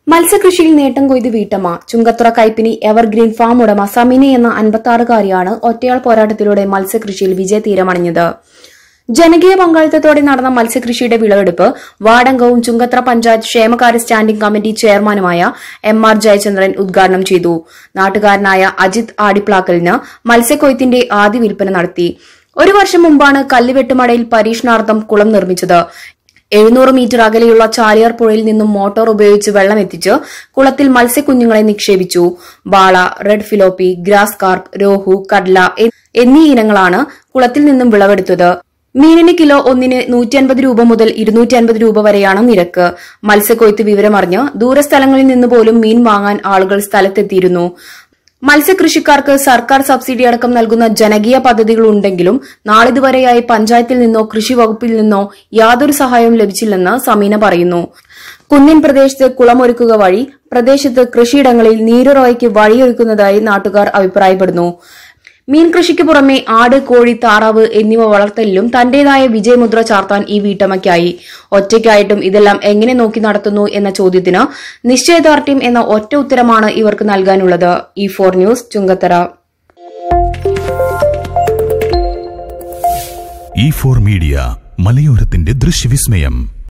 മത്സ്യകൃഷിയിൽ നേട്ടം കൊയ്ത് വീട്ടമ്മ ചുങ്കത്തുറ കൈപ്പിനി evergreen farm ഉടമ സമീന എന്ന അൻപത്തി ഒറ്റയാൾ പോരാട്ടത്തിലൂടെ മത്സ്യകൃഷിയിൽ വിജയ തീരമണിഞ്ഞത് ജനകീയ പങ്കാളിത്തത്തോടെ നടന്ന മത്സ്യകൃഷിയുടെ വിളവെടുപ്പ് വാടങ്കവും ചുങ്കത്ര പഞ്ചായത്ത് ക്ഷേമകാര്യ സ്റ്റാൻഡിംഗ് കമ്മിറ്റി ചെയർമാനുമായ എം ആർ ജയചന്ദ്രൻ ഉദ്ഘാടനം ചെയ്തു നാട്ടുകാരനായ അജിത് ആടിപ്ലാക്കലിന് മത്സ്യക്കൊയ്ത്തിന്റെ ആദ്യ വിൽപ്പന നടത്തി ഒരു വർഷം മുമ്പാണ് കല്ലുവെട്ടുമടയിൽ പരീക്ഷണാർത്ഥം കുളം നിർമ്മിച്ചത് എഴുന്നൂറ് മീറ്റർ അകലെയുള്ള ചാലിയാർ പുഴയിൽ നിന്നും മോട്ടോർ ഉപയോഗിച്ച് വെള്ളം എത്തിച്ച് കുളത്തിൽ മത്സ്യക്കുഞ്ഞുങ്ങളെ നിക്ഷേപിച്ചു ബാള റെഡ് ഫിലോപ്പി ഗ്രാസ് കാർപ്പ് രോഹു കഡ്ല എ- എന്നീ ഇനങ്ങളാണ് കുളത്തിൽ നിന്നും വിളവെടുത്തത് മീനിന് കിലോ ഒന്നിന് നൂറ്റി അൻപത് രൂപ മുതൽ ഇരുന്നൂറ്റി അൻപത് രൂപ വരെയാണ് നിരക്ക് മത്സ്യക്കൊയ്ത്ത് വിവരമറിഞ്ഞ് ദൂരസ്ഥലങ്ങളിൽ നിന്ന് പോലും മീൻ വാങ്ങാൻ ആളുകൾ സ്ഥലത്തെത്തിയിരുന്നു മത്സ്യകൃഷിക്കാർക്ക് സർക്കാർ സബ്സിഡി അടക്കം നൽകുന്ന ജനകീയ പദ്ധതികൾ ഉണ്ടെങ്കിലും നാളിതുവരെയായി പഞ്ചായത്തിൽ നിന്നോ കൃഷി വകുപ്പിൽ നിന്നോ യാതൊരു സഹായവും ലഭിച്ചില്ലെന്ന് സമീന പറയുന്നു കുന്നിൻ പ്രദേശത്ത് കുളമൊരുക്കുക വഴി പ്രദേശത്ത് കൃഷിയിടങ്ങളിൽ നീരുറവയ്ക്ക് വഴിയൊരുക്കുന്നതായി നാട്ടുകാർ അഭിപ്രായപ്പെടുന്നു മീൻ കൃഷിക്ക് പുറമെ ആട് കോഴി താറാവ് എന്നിവ വളർത്തലിലും തന്റേതായ വിജയമുദ്ര ചാർത്താൻ ഈ വീട്ടമ്മയ്ക്കായി ഒറ്റയ്ക്കായിട്ടും ഇതെല്ലാം എങ്ങനെ നോക്കി നടത്തുന്നു എന്ന ചോദ്യത്തിന് നിശ്ചയദാർഢ്യം എന്ന ഒറ്റ ഉത്തരമാണ് ഇവർക്ക് നൽകാനുള്ളത് E four news Chungathara E four media മലയോരത്തിന്റെ ദൃശ്യവിസ്മയം